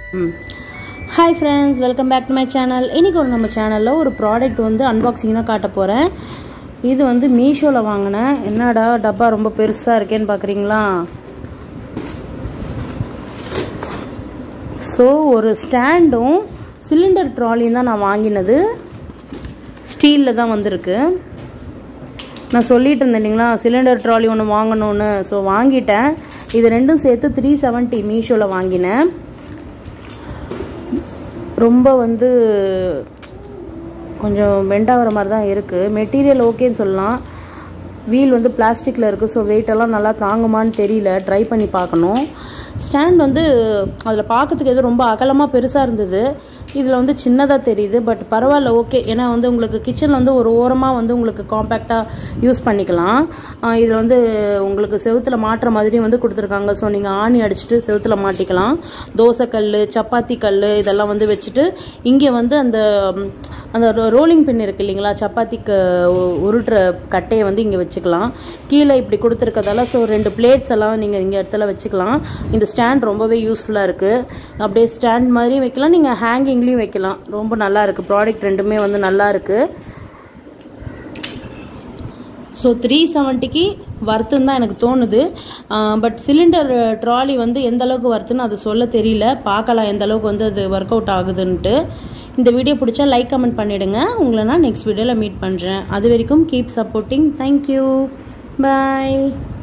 ம் hi friends welcome back to my channel இன்றைக்கி ஒரு நம்ம சேனலில் ஒரு ப்ராடக்ட் வந்து அன்பாக்சிங் தான் காட்ட போகிறேன் இது வந்து மீஷோவில் வாங்கினேன் என்னடா டப்பா ரொம்ப பெருசாக இருக்கேன்னு பார்க்குறீங்களா ஸோ ஒரு ஸ்டாண்டும் சிலிண்டர் ட்ராலியும் தான் நான் வாங்கினது ஸ்டீலில் தான் வந்திருக்கு நான் சொல்லிட்டு இருந்தேன் இல்லைங்களா சிலிண்டர் ட்ராலி ஒன்று வாங்கணும்னு ஸோ வாங்கிட்டேன் இது ரெண்டும் சேர்த்து த்ரீ செவன்ட்டி மீஷோவில் வாங்கினேன் ரொம்ப வந்து கொஞ்சம் பெண்டாகிற மாதிரி தான் இருக்குது மெட்டீரியல் ஓகேன்னு சொல்லலாம் வீல் வந்து பிளாஸ்டிக்கில் இருக்குது ஸோ வெயிட்டெல்லாம் நல்லா தாங்குமான்னு தெரியல ட்ரை பண்ணி பார்க்கணும் ஸ்டாண்ட் வந்து அதில் பார்க்கறதுக்கு எதுவும் ரொம்ப அகலமாக பெருசாக இருந்தது இதில் வந்து சின்னதாக தெரியுது பட் பரவாயில்ல ஓகே ஏன்னா வந்து உங்களுக்கு கிச்சனில் வந்து ஒரு ஓரமாக வந்து உங்களுக்கு காம்பேக்டாக யூஸ் பண்ணிக்கலாம் இதில் வந்து உங்களுக்கு செவுத்தில் மாட்டுற மாதிரி வந்து கொடுத்துருக்காங்க ஸோ நீங்கள் ஆணி அடிச்சுட்டு செவுத்தில் மாட்டிக்கலாம் தோசைக்கல் சப்பாத்தி கல் இதெல்லாம் வந்து வச்சுட்டு இங்கே வந்து அந்த அந்த ரோலிங் பின் இருக்குது இல்லைங்களா சப்பாத்திக்கு உருட்டுற கட்டையை வந்து இங்கே வச்சுக்கலாம் கீழே இப்படி கொடுத்துருக்கதால ஸோ ரெண்டு பிளேட்ஸ் எல்லாம் நீங்கள் இங்கே இடத்துல வச்சுக்கலாம் இந்த ஸ்டாண்ட் ரொம்பவே யூஸ்ஃபுல்லாக இருக்குது அப்படியே ஸ்டாண்ட் மாதிரியும் வைக்கலாம் நீங்கள் ஹேங்கிங்லேயும் வைக்கலாம் ரொம்ப நல்லா இருக்குது ப்ராடக்ட் ரெண்டுமே வந்து நல்லா இருக்குது ஸோ த்ரீ செவன்ட்டிக்கு வர்த்துன்னு தான் எனக்கு தோணுது பட் சிலிண்டர் ட்ராலி வந்து எந்த அளவுக்கு வர்த்துன்னு அது சொல்ல தெரியல பார்க்கலாம் எந்த அளவுக்கு வந்து அது ஒர்க் அவுட் ஆகுதுன்ட்டு இந்த வீடியோ பிடிச்சா லைக் கமெண்ட் பண்ணிவிடுங்க உங்களை நான் நெக்ஸ்ட் வீடியோவில் மீட் பண்ணுறேன் அது வரைக்கும் கீப் சப்போர்ட்டிங் தேங்க்யூ பாய்